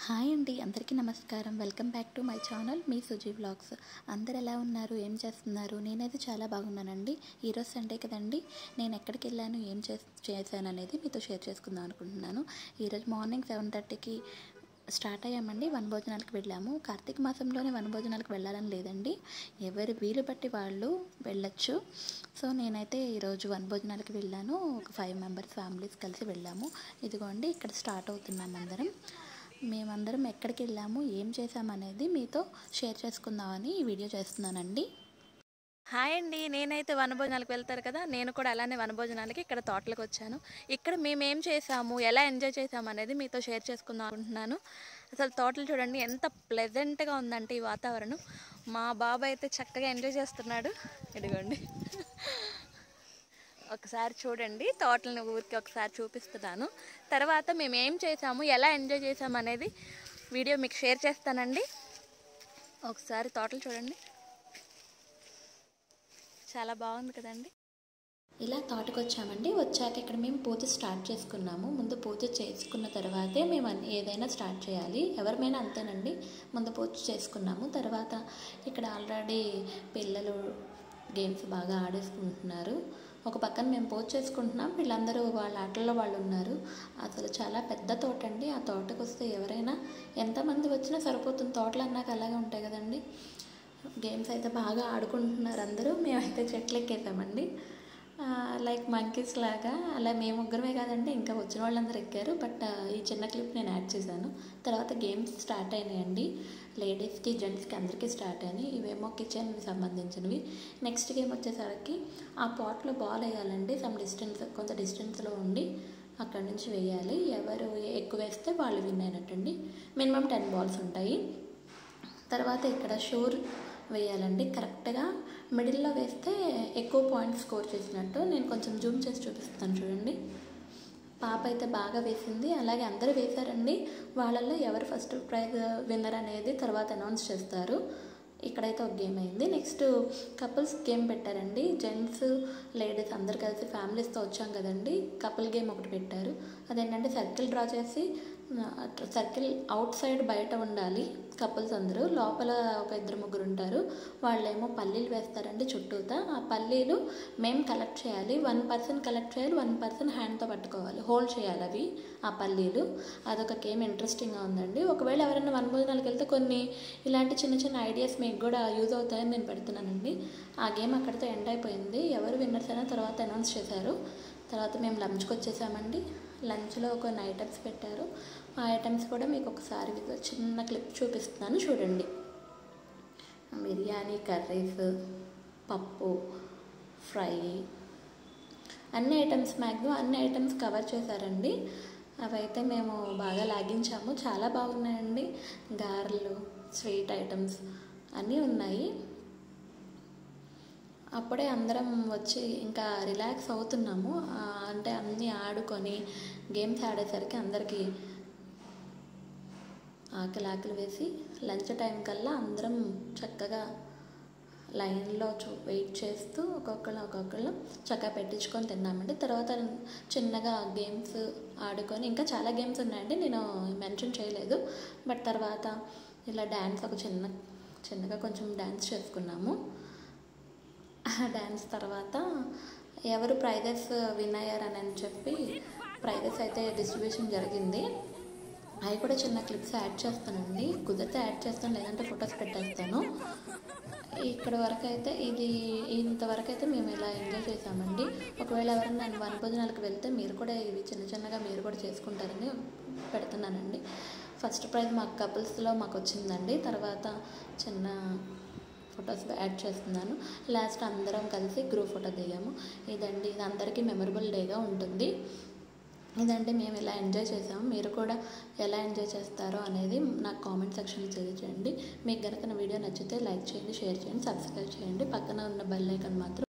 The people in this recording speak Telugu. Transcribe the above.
హాయ్ అండి అందరికీ నమస్కారం welcome back to my channel మీ సుజీ వ్లాగ్స్ అందరు ఎలా ఉన్నారు ఏం చేస్తున్నారు నేనైతే చాలా బాగున్నానండి ఈరోజు సండే కదండి నేను ఎక్కడికి వెళ్ళాను ఏం చేస్ చేశాను అనేది మీతో షేర్ చేసుకుందాం అనుకుంటున్నాను ఈరోజు మార్నింగ్ సెవెన్ థర్టీకి స్టార్ట్ అయ్యామండి వనభోజనాలకు వెళ్ళాము కార్తీక మాసంలోనే వనభోజనాలకు వెళ్ళాలని లేదండి ఎవరి వీలు బట్టి వాళ్ళు వెళ్ళొచ్చు సో నేనైతే ఈరోజు వనభోజనాలకు వెళ్ళాను ఒక ఫైవ్ మెంబర్స్ ఫ్యామిలీస్ కలిసి వెళ్ళాము ఇదిగోండి ఇక్కడ స్టార్ట్ అవుతున్నాం అందరం మేమందరం ఎక్కడికి వెళ్ళాము ఏం చేసామనేది మీతో షేర్ చేసుకుందామని ఈ వీడియో చేస్తున్నానండి హాయ్ అండి నేనైతే వనభోజనాలకు వెళ్తారు కదా నేను కూడా అలానే వనభోజనాలకి ఇక్కడ తోటలకు వచ్చాను ఇక్కడ మేము ఏం చేసాము ఎలా ఎంజాయ్ చేసాము అనేది మీతో షేర్ చేసుకుందాం అనుకుంటున్నాను అసలు తోటలు చూడండి ఎంత ప్లెజెంట్గా ఉందంటే ఈ వాతావరణం మా బాబు అయితే చక్కగా ఎంజాయ్ చేస్తున్నాడు ఇదిగోండి ఒకసారి చూడండి తోటలను ఊరికి ఒకసారి చూపిస్తున్నాను తర్వాత మేము ఏం చేసాము ఎలా ఎంజాయ్ చేసాము అనేది వీడియో మీకు షేర్ చేస్తానండి ఒకసారి తోటలు చూడండి చాలా బాగుంది కదండి ఇలా తోటకు వచ్చామండి వచ్చాక ఇక్కడ మేము పూజ స్టార్ట్ చేసుకున్నాము ముందు పూజ చేసుకున్న తర్వాతే మేము అన్ని- ఏదైనా స్టార్ట్ చేయాలి ఎవరిమైనా అంతేనండి ముందు పూజ చేసుకున్నాము తర్వాత ఇక్కడ ఆల్రెడీ పిల్లలు గేమ్స్ బాగా ఆడేసుకుంటున్నారు ఒక పక్కన మేము పూజ చేసుకుంటున్నాం వీళ్ళందరూ వాళ్ళ ఆటల్లో వాళ్ళు ఉన్నారు అసలు చాలా పెద్ద తోట అండి ఆ తోటకు వస్తే ఎవరైనా ఎంతమంది వచ్చినా సరిపోతుంది తోటలు అన్నాక అలాగే ఉంటాయి కదండి గేమ్స్ అయితే బాగా ఆడుకుంటున్నారు అందరూ మేమైతే చెట్లు ఎక్కేసామండి లైక్ మంకీస్ లాగా అలా మేము ముగ్గురమే కాదండి ఇంకా వచ్చిన వాళ్ళందరూ ఎక్కారు బట్ ఈ చిన్న క్లిప్ నేను యాడ్ చేశాను తర్వాత గేమ్స్ స్టార్ట్ అయినాయండి లేడీస్కి జెంట్స్కి అందరికీ స్టార్ట్ అయినాయి ఇవేమో కిచెన్కి సంబంధించినవి నెక్స్ట్ గేమ్ వచ్చేసరికి ఆ పాట్లో బాల్ వేయాలండి సమ్ డిస్టెన్స్ కొంత డిస్టెన్స్లో ఉండి అక్కడ నుంచి వేయాలి ఎవరు ఎక్కువ వేస్తే వాళ్ళు విన్ అయినట్టండి మినిమం టెన్ బాల్స్ ఉంటాయి తర్వాత ఇక్కడ షూర్ వేయాలండి కరెక్ట్గా మిడిల్లో వేస్తే ఎక్కువ పాయింట్స్ స్కోర్ చేసినట్టు నేను కొంచెం జూమ్ చేసి చూపిస్తాను చూడండి పాప అయితే బాగా వేసింది అలాగే అందరూ వేశారండి వాళ్ళల్లో ఎవరు ఫస్ట్ ప్రైజ్ విన్నర్ అనేది తర్వాత అనౌన్స్ చేస్తారు ఇక్కడైతే ఒక గేమ్ అయింది నెక్స్ట్ కపుల్స్ గేమ్ పెట్టారండి జెంట్స్ లేడీస్ అందరు కలిసి ఫ్యామిలీస్తో వచ్చాం కదండి కపుల్ గేమ్ ఒకటి పెట్టారు అదేంటంటే సర్కిల్ డ్రా చేసి సర్కిల్ అవుట్ సైడ్ బయట ఉండాలి కపుల్స్ అందరూ లోపల ఒక ఇద్దరు ముగ్గురు ఉంటారు వాళ్ళేమో పల్లీలు వేస్తారండి చుట్టూతా ఆ పల్లీలు మేము కలెక్ట్ చేయాలి వన్ పర్సన్ కలెక్ట్ చేయాలి వన్ పర్సన్ హ్యాండ్తో పట్టుకోవాలి హోల్డ్ చేయాలి అవి ఆ పల్లీలు అదొక గేమ్ ఇంట్రెస్టింగ్గా ఉందండి ఒకవేళ ఎవరైనా వన్ భోజనాలకు వెళ్తే కొన్ని ఇలాంటి చిన్న చిన్న ఐడియాస్ మీకు కూడా యూజ్ అవుతాయని నేను పెడుతున్నానండి ఆ గేమ్ అక్కడితో ఎండ్ అయిపోయింది ఎవరు విన్నర్స్ అయినా తర్వాత అనౌన్స్ చేశారు తర్వాత మేము లంచ్కి వచ్చేసామండి లంచ్లో కొన్ని ఐటమ్స్ పెట్టారు ఆ ఐటమ్స్ కూడా మీకు ఒకసారి మీకు చిన్న క్లిప్ చూపిస్తున్నాను చూడండి బిర్యానీ కర్రీస్ పప్పు ఫ్రై అన్ని ఐటమ్స్ మ్యాక్సిమం అన్ని ఐటమ్స్ కవర్ చేశారండి అవైతే మేము బాగా లాగించాము చాలా బాగున్నాయండి గారెలు స్వీట్ ఐటమ్స్ అన్నీ ఉన్నాయి అప్పుడే అందరం వచ్చి ఇంకా రిలాక్స్ అవుతున్నాము ఆ, అంటే అన్నీ ఆడుకొని గేమ్స్ ఆడేసరికి అందరికీ ఆకలి ఆకలి వేసి లంచ్ టైం కల్లా అందరం చక్కగా లైన్లో చూ వెయిట్ చేస్తూ ఒక్కొక్కళ్ళు ఒక్కొక్కళ్ళు చక్కగా పెట్టించుకొని తిన్నామండి తర్వాత చిన్నగా గేమ్స్ ఆడుకొని ఇంకా చాలా గేమ్స్ ఉన్నాయండి నేను మెన్షన్ చేయలేదు బట్ తర్వాత ఇలా డ్యాన్స్ ఒక చిన్న చిన్నగా కొంచెం డ్యాన్స్ చేసుకున్నాము ఆ డ్యాన్స్ తర్వాత ఎవరు ప్రైజెస్ విన్ అయ్యారని అని చెప్పి ప్రైజెస్ అయితే డిస్ట్రిబ్యూషన్ జరిగింది అవి కూడా చిన్న క్లిప్స్ యాడ్ చేస్తానండి కుదిరితే యాడ్ చేస్తాను లేదంటే ఫొటోస్ పెట్టేస్తాను ఇక్కడ వరకు అయితే ఇది ఇంతవరకు అయితే మేము ఇలా ఎంజాయ్ చేసామండి ఒకవేళ ఎవరైనా నేను వన భోజనాలకు వెళ్తే మీరు కూడా ఇవి చిన్న చిన్నగా మీరు కూడా చేసుకుంటారని పెడుతున్నానండి ఫస్ట్ ప్రైజ్ మాకు కపుల్స్లో మాకు వచ్చిందండి తర్వాత చిన్న ఫొటోస్ యాడ్ చేస్తున్నాను లాస్ట్ అందరం కలిసి గ్రూప్ ఫోటో దిగాము ఇదండి ఇది అందరికీ మెమరబుల్ డేగా ఉంటుంది ఇదంటే మేము ఎలా ఎంజాయ్ చేసాము మీరు కూడా ఎలా ఎంజాయ్ చేస్తారో అనేది నాకు కామెంట్ సెక్షన్లో తెలియజేయండి మీకు కనుక నా వీడియో నచ్చితే లైక్ చేయండి షేర్ చేయండి సబ్స్క్రైబ్ చేయండి పక్కన ఉన్న బెల్ ఐకాన్ మాత్రం